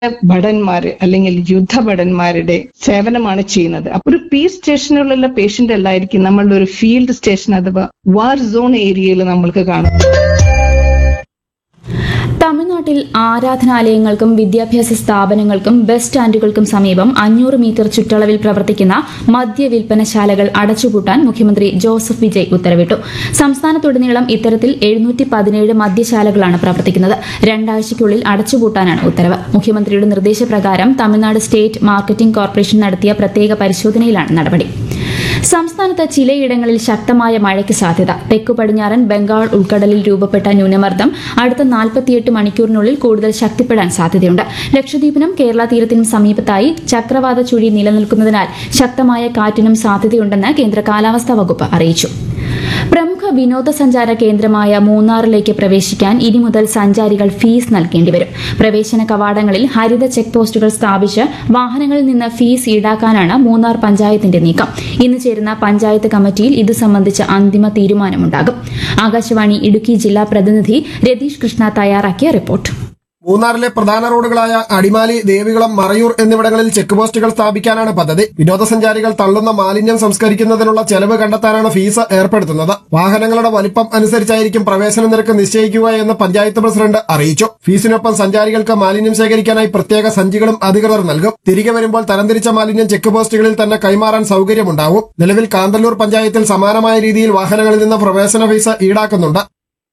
ഭടന്മാര് അല്ലെങ്കിൽ യുദ്ധഭടന്മാരുടെ സേവനമാണ് ചെയ്യുന്നത് അപ്പൊ ഒരു പീസ് സ്റ്റേഷനിലുള്ള പേഷ്യന്റ് അല്ലായിരിക്കും നമ്മളുടെ ഒരു ഫീൽഡ് സ്റ്റേഷൻ അഥവാ വാർ സോൺ ഏരിയയിൽ നമ്മൾക്ക് കാണും തമിഴ്നാട്ടിൽ ആരാധനാലയങ്ങൾക്കും വിദ്യാഭ്യാസ സ്ഥാപനങ്ങൾക്കും ബസ് സ്റ്റാൻഡുകൾക്കും സമീപം അഞ്ഞൂറ് മീറ്റർ ചുറ്റളവിൽ പ്രവർത്തിക്കുന്ന മദ്യ വിൽപ്പനശാലകൾ അടച്ചുപൂട്ടാൻ മുഖ്യമന്ത്രി ജോസഫ് വിജയ് ഉത്തരവിട്ടു സംസ്ഥാനത്തുടനീളം ഇത്തരത്തിൽ എഴുന്നൂറ്റി പതിനേഴ് മദ്യശാലകളാണ് പ്രവർത്തിക്കുന്നത് രണ്ടാഴ്ചയ്ക്കുള്ളിൽ അടച്ചുപൂട്ടാനാണ് ഉത്തരവ് മുഖ്യമന്ത്രിയുടെ നിർദ്ദേശപ്രകാരം തമിഴ്നാട് സ്റ്റേറ്റ് മാർക്കറ്റിംഗ് കോർപ്പറേഷൻ നടത്തിയ പ്രത്യേക പരിശോധനയിലാണ് നടപടി സംസ്ഥാനത്ത് ചിലയിടങ്ങളിൽ ശക്തമായ മഴയ്ക്ക് സാധ്യത തെക്കു പടിഞ്ഞാറൻ ബംഗാൾ ഉൾക്കടലിൽ രൂപപ്പെട്ട ന്യൂനമർദ്ദം അടുത്ത നാൽപ്പത്തിയെട്ട് മണിക്കൂറിനുള്ളിൽ കൂടുതൽ ശക്തിപ്പെടാൻ സാധ്യതയുണ്ട് ലക്ഷദ്വീപിനും കേരള തീരത്തിനും സമീപത്തായി ചക്രവാത ചുഴി നിലനിൽക്കുന്നതിനാൽ ശക്തമായ കാറ്റിനും സാധ്യതയുണ്ടെന്ന് കേന്ദ്ര കാലാവസ്ഥാ വകുപ്പ് അറിയിച്ചു പ്രമുഖ വിനോദസഞ്ചാര കേന്ദ്രമായ മൂന്നാറിലേക്ക് പ്രവേശിക്കാൻ ഇനി മുതൽ സഞ്ചാരികൾ ഫീസ് നൽകേണ്ടി വരും പ്രവേശന കവാടങ്ങളിൽ ഹരിത ചെക്ക് പോസ്റ്റുകൾ സ്ഥാപിച്ച് വാഹനങ്ങളിൽ നിന്ന് ഫീസ് ഈടാക്കാനാണ് മൂന്നാർ പഞ്ചായത്തിന്റെ നീക്കം ഇന്ന് ചേരുന്ന പഞ്ചായത്ത് കമ്മിറ്റിയിൽ ഇത് സംബന്ധിച്ച് അന്തിമ തീരുമാനമുണ്ടാകും ആകാശവാണി ഇടുക്കി ജില്ലാ പ്രതിനിധി രതീഷ് കൃഷ്ണ തയ്യാറാക്കിയ റിപ്പോർട്ട് മൂന്നാറിലെ പ്രധാന റോഡുകളായ അടിമാലി ദേവികുളം മറയൂർ എന്നിവിടങ്ങളിൽ ചെക്ക് പോസ്റ്റുകൾ സ്ഥാപിക്കാനാണ് പദ്ധതി വിനോദസഞ്ചാരികൾ തള്ളുന്ന മാലിന്യം സംസ്കരിക്കുന്നതിനുള്ള ചെലവ് കണ്ടെത്താനാണ് ഫീസ് ഏർപ്പെടുത്തുന്നത് വാഹനങ്ങളുടെ വലിപ്പം അനുസരിച്ചായിരിക്കും പ്രവേശന നിരക്ക് നിശ്ചയിക്കുക എന്ന് പഞ്ചായത്ത് പ്രസിഡന്റ് അറിയിച്ചു ഫീസിനൊപ്പം സഞ്ചാരികൾക്ക് മാലിന്യം ശേഖരിക്കാനായി പ്രത്യേക സഞ്ചികളും അധികൃതർ നൽകും തിരികെ വരുമ്പോൾ തരംതിരിച്ച മാലിന്യം ചെക്ക് പോസ്റ്റുകളിൽ തന്നെ കൈമാറാൻ സൌകര്യമുണ്ടാവും നിലവിൽ കാന്തല്ലൂർ പഞ്ചായത്തിൽ സമാനമായ രീതിയിൽ വാഹനങ്ങളിൽ നിന്ന് പ്രവേശന ഫീസ് ഈടാക്കുന്നുണ്ട്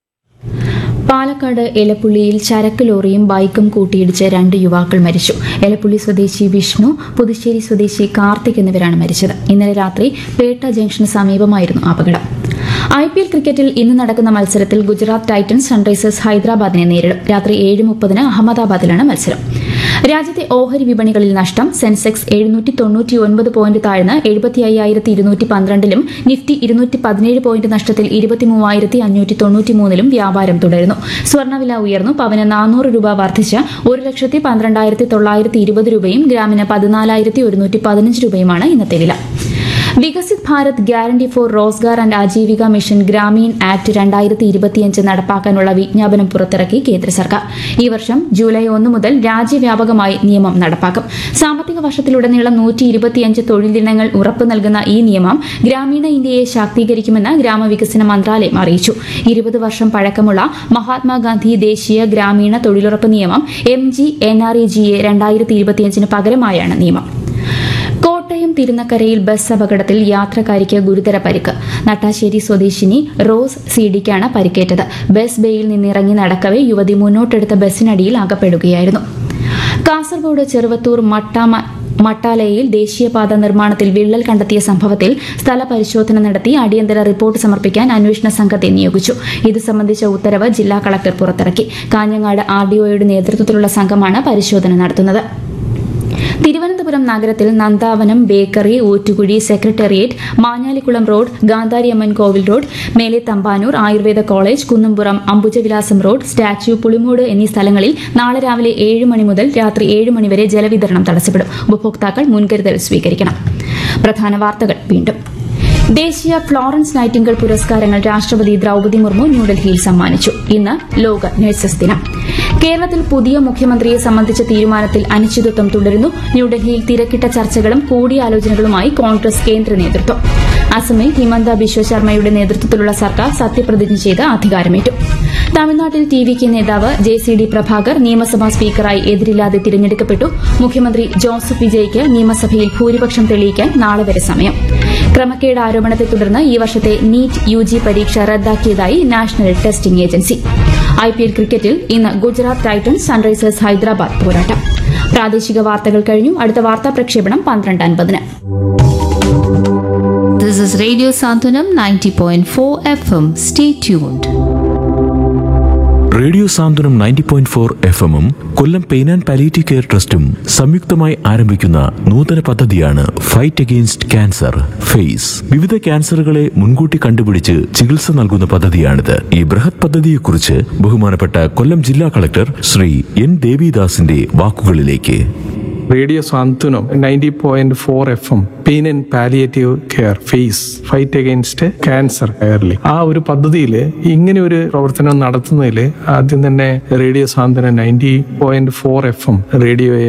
പാലക്കാട് എലപ്പുള്ളിയിൽ ചരക്ക് ലോറിയും ബൈക്കും കൂട്ടിയിടിച്ച് രണ്ട് യുവാക്കൾ മരിച്ചു എലപ്പുള്ളി സ്വദേശി വിഷ്ണു പുതുശ്ശേരി സ്വദേശി കാർത്തിക് എന്നിവരാണ് മരിച്ചത് ഇന്നലെ രാത്രി പേട്ട ജംഗ്ഷന് സമീപമായിരുന്നു അപകടം ഐ പി എൽ ക്രിക്കറ്റിൽ ഇന്ന് നടക്കുന്ന മത്സരത്തിൽ ഗുജറാത്ത് ടൈറ്റൻസ് സൺറൈസേഴ്സ് ഹൈദരാബാദിനെ നേരിടും രാത്രി ഏഴ് മുപ്പതിന് അഹമ്മദാബാദിലാണ് മത്സരം രാജ്യത്തെ ഓഹരി വിപണികളിൽ നഷ്ടം സെൻസെക്സ് എഴുന്നൂറ്റി തൊണ്ണൂറ്റി ഒൻപത് പോയിന്റ് താഴ്ന്ന് എഴുപത്തി അയ്യായിരത്തി ഇരുന്നൂറ്റി പന്ത്രണ്ടിലും നിഫ്റ്റി ഇരുന്നൂറ്റി പതിനേഴ് പോയിന്റ് നഷ്ടത്തിൽ ഇരുപത്തി മൂവായിരത്തി അഞ്ഞൂറ്റി തൊണ്ണൂറ്റി മൂന്നിലും വ്യാപാരം തുടരുന്നു സ്വർണ്ണവില ഉയർന്നു പവന് നാനൂറ് രൂപ വർദ്ധിച്ച് ഒരു ലക്ഷത്തി പന്ത്രണ്ടായിരത്തി തൊള്ളായിരത്തി ഇരുപത് രൂപയും ഗ്രാമിന് പതിനാലായിരത്തി ഒരുന്നൂറ്റി പതിനഞ്ച് രൂപയുമാണ് ഇന്നത്തെ വില Viksit Bharat guarantee for Rozgar and Ajeevika mission Gramin act രണ്ടായിരത്തി ഇരുപത്തിയഞ്ച് നടപ്പാക്കാനുള്ള വിജ്ഞാപനം പുറത്തിറക്കി കേന്ദ്ര സർക്കാർ ഈ വർഷം ജൂലൈ ഒന്ന് മുതൽ രാജ്യവ്യാപകമായി നിയമം നടപ്പാക്കും സാമ്പത്തിക വർഷത്തിലുടനീളം നൂറ്റി ഇരുപത്തിയഞ്ച് തൊഴിൽ ദിനങ്ങൾ ഉറപ്പു നൽകുന്ന ഈ നിയമം ഗ്രാമീണ ഇന്ത്യയെ ശാക്തീകരിക്കുമെന്ന് ഗ്രാമവികസന മന്ത്രാലയം അറിയിച്ചു ഇരുപത് വർഷം പഴക്കമുള്ള മഹാത്മാഗാന്ധി ദേശീയ ഗ്രാമീണ തൊഴിലുറപ്പ് നിയമം M G N R E G A രണ്ടായിരത്തി ഇരുപത്തിയഞ്ചിന് പകരമായാണ് നിയമം കോട്ടയം തിരുനക്കരയിൽ ബസ് അപകടത്തിൽ യാത്രക്കാരിക്ക് ഗുരുതര പരിക്ക് നട്ടാശ്ശേരി സ്വദേശിനി റോസ് സിഡിക്കാണ് പരിക്കേറ്റത് ബസ് ബേയിൽ നിന്നിറങ്ങി നടക്കവെ യുവതി മുന്നോട്ടെടുത്ത ബസ്സിനടിയിൽ അകപ്പെടുകയായിരുന്നു കാസർഗോഡ് ചെറുവത്തൂർ മട്ടാമ മട്ടാലയിൽ ദേശീയപാത നിർമ്മാണത്തിൽ വിള്ളൽ കണ്ടെത്തിയ സംഭവത്തിൽ സ്ഥലപരിശോധന നടത്തി അടിയന്തര റിപ്പോർട്ട് സമർപ്പിക്കാൻ അന്വേഷണ സംഘത്തെ നിയോഗിച്ചു ഇത് സംബന്ധിച്ച ഉത്തരവ് ജില്ലാ കളക്ടർ പുറത്തിറക്കി കാഞ്ഞങ്ങാട് ആർഡിഒയുടെ നേതൃത്വത്തിലുള്ള സംഘമാണ് പരിശോധന നടത്തുന്നത് തിരുവനന്തപുരം നഗരത്തിൽ Nandavanam bakery Oottukuzhi secretariat Manjalikulam road Gandhariamman Kovil road Mele Thampanoor Ayurveda college Kunnampuram Ambujavilasam road statue Pulimoodu എന്നീ സ്ഥലങ്ങളിൽ നാളെ രാവിലെ ഏഴ് മണി മുതൽ രാത്രി ഏഴ് മണി വരെ ജലവിതരണം തടസ്സപ്പെടും ഉപഭോക്താക്കൾ മുൻകരുതൽ സ്വീകരിക്കണം പ്രധാന വാർത്തകൾ വീണ്ടും ദേശീയ ഫ്ലോറൻസ് നൈറ്റിംഗൽ പുരസ്കാരങ്ങൾ രാഷ്ട്രപതി ദ്രൌപതി മുർമു ന്യൂഡൽഹിയിൽ സമ്മാനിച്ചു ഇന്ന് ലോക നഴ്സസ് ദിനം കേരളത്തിൽ പുതിയ മുഖ്യമന്ത്രിയെ സംബന്ധിച്ച തീരുമാനത്തിൽ അനിശ്ചിതത്വം തുടരുന്നു ന്യൂഡൽഹിയിൽ തിരക്കിട്ട ചർച്ചകളും കൂടിയാലോചനകളുമായി കോൺഗ്രസ് കേന്ദ്ര നേതൃത്വം അസമിൽ ഹിമന്ത ബിശ്വ ശർമ്മയുടെ നേതൃത്വത്തിലുള്ള സർക്കാർ സത്യപ്രതിജ്ഞ ചെയ്ത് അധികാരമേറ്റു തമിഴ്നാട്ടിൽ ടി വി കെ നേതാവ് ജെ സി ഡി പ്രഭാകർ നിയമസഭാ സ്പീക്കറായി എതിരില്ലാതെ തിരഞ്ഞെടുക്കപ്പെട്ടു മുഖ്യമന്ത്രി ജോസഫ് വിജയ്ക്ക് നിയമസഭയിൽ ഭൂരിപക്ഷം തെളിയിക്കാൻ നാളെ വരെ സമയം ക്രമക്കേട് ആരോപണത്തെ തുടർന്ന് ഈ വർഷത്തെ നീറ്റ് യു ജി പരീക്ഷ റദ്ദാക്കിയതായി national testing agency I P L ക്രിക്കറ്റിൽ ഇന്ന് ഗുജറാത്ത് ടൈറ്റൻസ് സൺറൈസേഴ്സ് ഹൈദരാബാദ് പോരാട്ടം പ്രാദേശിക വാർത്തകൾ കഴിഞ്ഞു അടുത്ത വാർത്താ പ്രക്ഷേപണം പന്ത്രണ്ട് അൻപതിന് This is Radio Santanam 90.4 FM. Stay tuned. Radio Santhwanam ninety point four F എമ്മും Kollam pain and palliative care ട്രസ്റ്റും സംയുക്തമായി ആരംഭിക്കുന്ന നൂതന പദ്ധതിയാണ് ഫൈറ്റ് അഗെയിൻസ്റ്റ് ക്യാൻസർ ഫേസ് വിവിധ ക്യാൻസറുകളെ മുൻകൂട്ടി കണ്ടുപിടിച്ച് ചികിത്സ നൽകുന്ന പദ്ധതിയാണിത് ഈ ബൃഹത് പദ്ധതിയെക്കുറിച്ച് ബഹുമാനപ്പെട്ട കൊല്ലം ജില്ലാ കളക്ടർ ശ്രീ എൻ ദേവിദാസിന്റെ വാക്കുകളിലേക്ക് radio Santhwanam ninety point four F M pain and palliative care face fight against cancer early ആ ഒരു പദ്ധതിയിൽ ഇങ്ങനെ ഒരു പ്രവർത്തനം നടത്തുന്നതിൽ ആദ്യം തന്നെ radio Santhwanam ninety point four F M റേഡിയോയെ